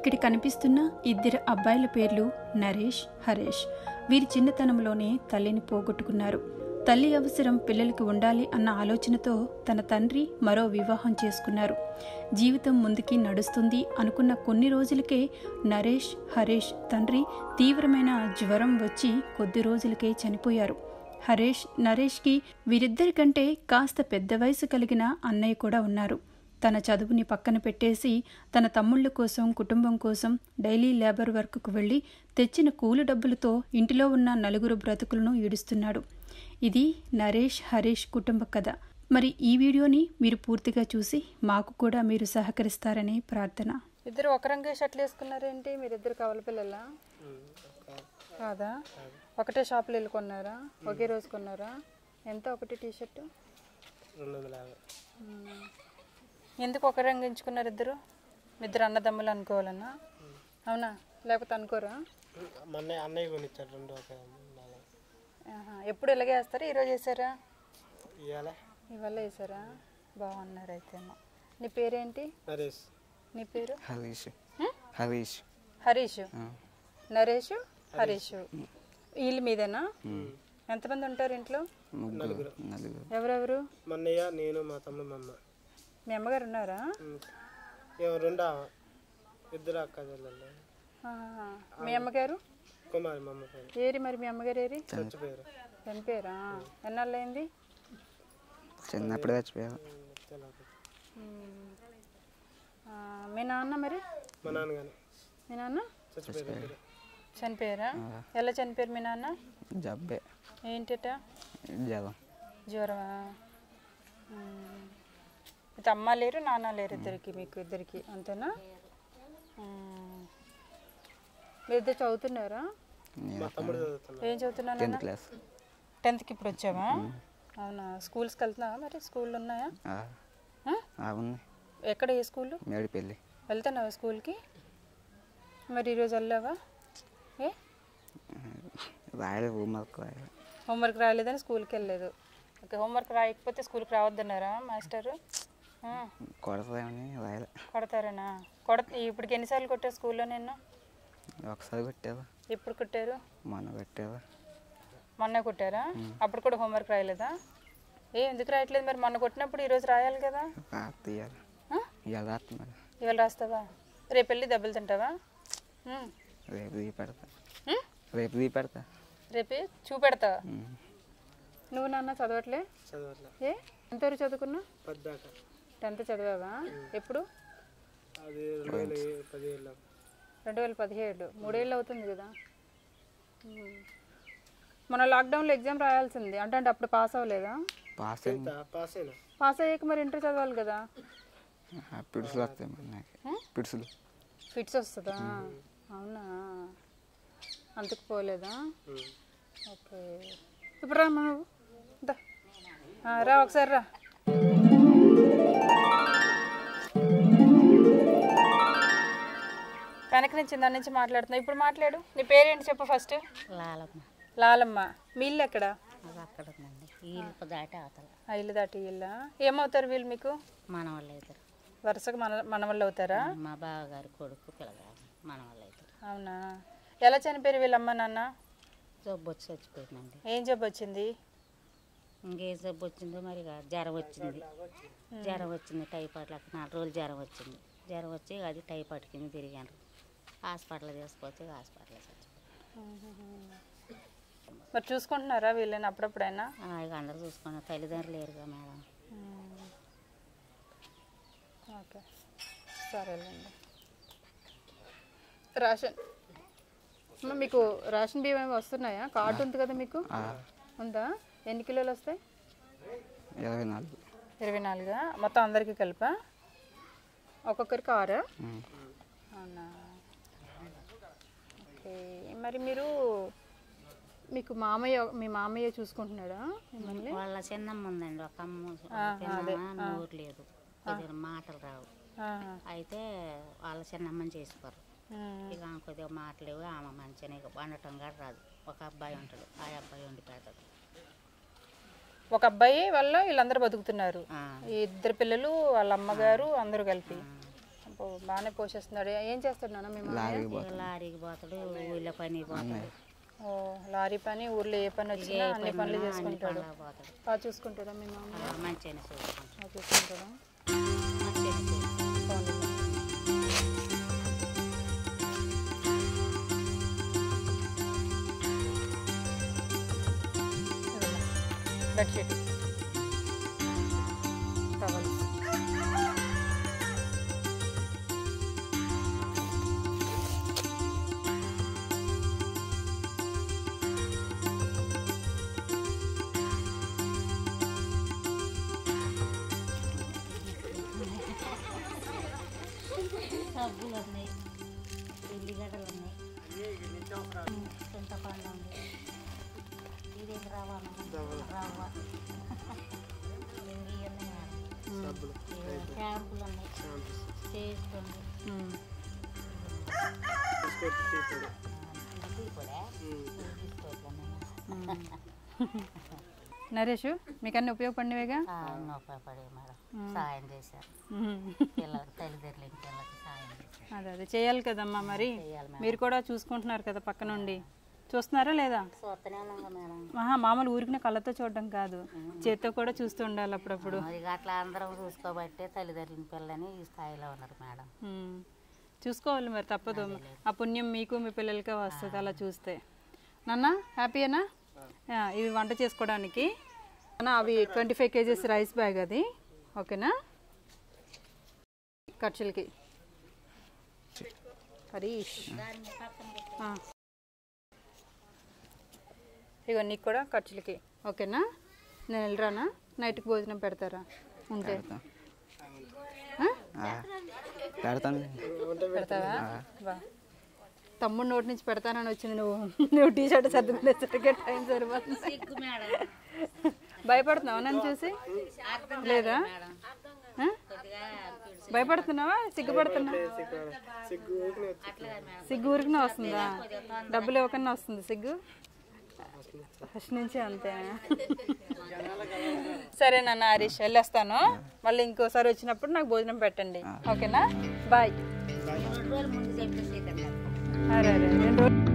ఇక్కడ కనిపిస్తున్న ఇద్దరు అబ్బాయిల పేర్లు నరేష్ హరేష్ వీరి చిన్నతనంలోనే తల్లిని పోగొట్టుకున్నారు తల్లి అవసరం పిల్లలకి ఉండాలి అన్న ఆలోచనతో తన తండ్రి మరో వివాహం చేసుకున్నారు జీవితం ముందుకి నడుస్తుంది అనుకున్న కొన్ని రోజులకే నరేష్ హరేష్ తండ్రి తీవ్రమైన జ్వరం వచ్చి కొద్ది రోజులకే చనిపోయారు హరేష్ నరేష్కి వీరిద్దరి కంటే కాస్త పెద్ద వయసు కలిగిన అన్నయ్య కూడా ఉన్నారు తన చదువుని పక్కన పెట్టేసి తన తమ్ముళ్ళ కోసం కుటుంబం కోసం డైలీ లేబర్ వర్క్కు వెళ్ళి తెచ్చిన కూలి డబ్బులతో ఇంటిలో ఉన్న నలుగురు బ్రతుకులను ఈడుస్తున్నాడు ఇది నరేష్ హరీష్ కుటుంబ కథ మరి ఈ వీడియోని మీరు పూర్తిగా చూసి మాకు కూడా మీరు సహకరిస్తారని ప్రార్థన ఇద్దరు ఒక రంగే షర్ట్లు వేసుకున్నారేంటి మీరిద్దరు కవల పిల్లలా కాదా ఒకటే షాప్లో వెళ్ళి కొన్నారా ఒకే రోజు కొన్నారా ఎంత ఒకటి టీ షర్ట్ రెండు వందల యాభై ఎందుకు ఒక రంగు ఎంచుకున్నారు ఇద్దరు మీ ఇద్దరు అన్నదమ్ములు అనుకోవాలన్నా అవునా లేకపోతే అనుకోరా మొన్న అన్నయ్య కొనిచ్చాడు రెండు ఒక నాలుగు ఆహా. ఎప్పుడు ఇలాగే వేస్తారా ఈరోజు వేసారా ఇవాళ ఇవాళ వేసారా బాగున్నారు అయితే నీ పేరేంటి నరేష్ నీ పేరు హరీష్ హ్మ్? హరీష్ హరీష్ నరేష్ హరీష్ వీళ్ళ మీదేనా ఎంతమంది ఉంటారు ఇంట్లో ముగ్గురు నలుగురు ఎవరెవరు మొన్నయ్య నేను మా తమ్ముడు మా అమ్మ మీ అమ్మగారు ఉన్నారా ఉమ్. ఏమో రెండా ఇద్దరు అక్క చెల్లెళ్ళు ఆహా. మీ అమ్మగారు కుమారి మా అమ్మ పేరు ఏరి మరి మీ అమ్మగారు ఏరి చచ్చిపోయారు చనిపోయారా ఎన్నాళ్ళు అయింది చిన్నప్పుడే చచ్చిపోయారు తెలవదు. ఉమ్. ఆ, మీ నాన్న మరి మా నాన్నగాని మీ నాన్న చచ్చిపోయారు ఇద్దరు. చనిపోయారా ఎలా చనిపోయారు మీ నాన్న జబ్బే ఏంటట జలం జ్వరమా ఉమ్. అయితే అమ్మ లేరు నాన్న లేరు ఇద్దరికి మీకు ఇద్దరికి అంతేనా ఉమ్. మీరు ఇద్దరు చదువుతున్నారా నేను తమ్ముడు చదువుతున్నాడు ఏం చదువుతున్నాను టెన్త్ క్లాస్ టెన్త్కి ఇప్పుడు వచ్చావా అవునా స్కూల్స్కి వెళ్తున్నావా మరి స్కూళ్ళు ఉన్నాయా ఆ, ఆ? ఆ, ఉంది ఎక్కడ ఏ స్కూల్ మేడిపల్లి వెళ్తున్నావా స్కూల్కి మరి ఈరోజు వెళ్ళావా ఏ రాయలే హోంవర్క్ రాయలే హోంవర్క్ రాయలేదని స్కూల్కి వెళ్ళలేదు ఓకే హోంవర్క్ రాయకపోతే స్కూల్కి రావద్దన్నారా మాస్టరు ఆ, కొడతామని రాయలే కొడతారనా కొడ ఇప్పటికి ఎన్నిసార్లు కొట్టారు స్కూల్లో నిన్ను ఒకసారి కొట్టారు ఎప్పుడు కొట్టారు మొన్న కొట్టారు మొన్న కొట్టారా అప్పుడు కూడా హోంవర్క్ రాయలేదా ఏ ఎందుకు రాయట్లేదు మరి మొన్న కొట్టినప్పుడు ఈరోజు రాయాలి కదా రాత్రి ఇవ్వాలి ఆ? ఇవాళ రాత్రి ఇవాళ రాస్తావా రేపు వెళ్ళి దెబ్బలు తింటావా ఉమ్. రేపు దీ పెడతా ఉమ్? రేపు దీ పెడతా రేపు చూపెడతావా ఉమ్. నువ్వు నాన్న చదవట్లే చదవట్లే ఏ ఎంతవరకు చదువుకున్నా పద్దాక టెన్త్ చదివావా ఎప్పుడు అది రెండు వేల ఏ- పదిహేడులో రెండు వేల పదిహేడు మూడేళ్ళు అవుతుంది కదా ఉమ్. మన లాక్డౌన్లో ఎగ్జామ్ రాయాల్సింది అంటే అంటే అప్పుడు పాస్ అవ్వలేదా పాస్ అయింది టెన్త్ పాస్ అయినా పాస్ అయ్యాక మరి ఇంటర్ చదవాలి కదా ఆ, పిడుసులు వస్తాయి మరి నాకు పిడుసులు ఫిట్స్ వస్తుందా అవునా అందుకు పోలేదా ఉమ్. ఓకే ఇప్పుడు రా నువ్వు దా. ఆ, రా ఒకసారి రా వెనక నుంచి దాని నుంచి మాట్లాడుతున్నావు ఇప్పుడు మాట్లాడు నీ పేరేంటి చెప్పు ఫస్ట్ లాలమ్మ లాలమ్మ మీ ఇల్లు ఎక్కడ అది అక్కడ ఉందండి ఈ ఇల్లు దాటి అవతల ఆ ఇల్లు దాటి ఇల్లా ఏమవుతారు వీళ్ళు మీకు మన వాళ్ళు అవుతారు వరుసగా మన మన వాళ్ళు అవుతారా మా బావగారి కొడుకు పిల్లగారు మన వాళ్ళు అవుతారు అవునా ఎలా చనిపోయారు వీళ్ళ అమ్మ నాన్న జబ్బు వచ్చి చచ్చిపోయిందండి ఏం జబ్బు వచ్చింది ఇంకే జబ్బు వచ్చిందో మరి ఇక జ్వరం వచ్చింది జ్వరం వచ్చింది టైఫాయిడ్ లెక్క నాలుగు రోజులు జ్వరం వచ్చింది జ్వరం వచ్చి ఇక అది టైఫాయిడ్ కింద తిరిగాను హాస్పిటల్ తీసుకొచ్చి ఇక హాస్పిటల్ చచ్చిపోయింది మరి చూసుకుంటున్నారా వీళ్ళని అప్పుడప్పుడైనా ఆ, ఇక అందరూ చూసుకున్నారు తల్లిదండ్రులు లేరుగా మేడం ఓకే సరేలేండి రేషన్ అమ్మ, మీకు రేషన్ బియ్యం ఏమి వస్తున్నాయా కార్డు ఉంది కదా మీకు ఆ, ఉందా ఎన్ని కిలోలు వస్తాయి ఇరవై నాలుగు ఇరవై నాలుగా మొత్తం అందరికీ కలిపా ఒక్కొక్కరికి ఆరా ఉమ్. అవునా ఓకే మరి మీరు మీకు మామయ్య మీ మామయ్య చూసుకుంటున్నాడా మిమ్మల్ని వాళ్ళ చిన్నమ్మ ఉందండి ఒక అమ్మ చిన్నమ్మ నోరు లేదు కొద్దిగా మాటలు రావు ఆహా. అయితే వాళ్ళ చిన్నమ్మని చేసుకోరు ఉమ్. ఇక ఆమె కొద్దిగా మాటలేవు ఆమె మంచిగా ఇక వండటం కూడా రాదు ఒక అబ్బాయి ఉంటాడు ఆ అబ్బాయి వండి పెడతాడు ఒక అబ్బాయి వల్ల వీళ్ళందరూ బతుకుతున్నారు ఆ. ఈ ఇద్దరు పిల్లలు వాళ్ళ అమ్మగారు అందరూ కలిపి ఓ బాగానే పోషిస్తున్నాడు ఏం చేస్తాడు నాన్న మీ మామయ్య లారీకి ఇక పోతాం లారీకి పోతాడు ఊళ్ళో పని పోతాడు ఓ లారీ పని ఊర్లో ఏ పని వచ్చినా ఏ అన్ని పని పనులు ఉన్నా అన్ని చేసుకుంటాడు పనులకు పోతాడు బాగా చూసుకుంటాడా మీ మామయ్య ఆ, మంచిగానే చూసుకుంటాడు బాగా చూసుకుంటాడా మంచిగానే చూసుకుంటాడు బాగుంది బెడ్షీట్ టవల్స్ సబ్బులు ఉన్నాయి ఉల్లిగడ్డలు ఉన్నాయి చింతపండు ఉంది ఇది రవ్వ రవ్వ ఇవి ఉన్నాయి మేడం షాంపులు ఉన్నాయి పేస్ట్ ఉంది బిస్కెట్ టీ పొడి. ఇది కూడా బిస్కెట్లు ఉన్నాయి నరేష్ మీకు అన్ని ఉపయోగపడినవేగా ఉపయోగపడే మేడం సాయం చేశారు పిల్లలకి తల్లిదండ్రులకి పిల్లలకి సాయం చేశారు అదే అదే చేయాలి కదమ్మా మరి చేయాలి మేడం మీరు కూడా చూసుకుంటున్నారు కదా పక్క నుండి చూస్తున్నారా లేదా చూస్తూనే ఉన్నాం కదా మేడం ఆహా మామూలు ఊరికి కళ్ళతో చూడడం కాదు చేత్తో కూడా చూస్తూ ఉండాలి అప్పుడప్పుడు మరి అట్లా అందరం చూసుకోబట్టే తల్లిదండ్రుల పిల్లని ఈ స్థాయిలో ఉన్నారు మేడం ఉమ్. చూసుకోవాలి మరి తప్పదు ఆ పుణ్యం మీకు మీ పిల్లలకే వస్తుంది అలా చూస్తే నాన్న హ్యాపీయేనా ఆ, ఇది వంట చేసుకోవడానికి అన్న అవి twenty five kgs rice bag అది ఓకేనా ఖర్చులకి హరీష్ ఆ. ఇగో నీకు కూడా ఖర్చులకి ఓకేనా నేను వెళ్ళరానా నైట్కి భోజనం పెడతారా ఉంటే ఆ? ఆ, పెడతాను పెడతావా బా తమ్ముడు నోటి నుంచి పెడతానని వచ్చింది నువ్వు నువ్వు టీ షర్ట్ సర్దుకునేసరికి టైం సరిపోతుంది సిగ్గు మేడం భయపడుతున్నావా నన్ను చూసి లేదా ఆ? భయపడుతున్నావా సిగ్గుపడుతున్నావా సిగ్గు ఊరికనే వచ్చి సిగ్గు ఊరికనే వస్తుందా డబ్బులు ఇవ్వకన్నా వస్తుంది సిగ్గు ఫస్ట్ నుంచి అంతే సరే నాన్న హరీష్ వెళ్ళొస్తాను మళ్ళీ ఇంకోసారి వచ్చినప్పుడు నాకు భోజనం పెట్టండి ఓకేనా బాయ్ రెండు రోజులు ముందు చెప్పేసి ఇక్కడ అరే అరే రెండు రోజులు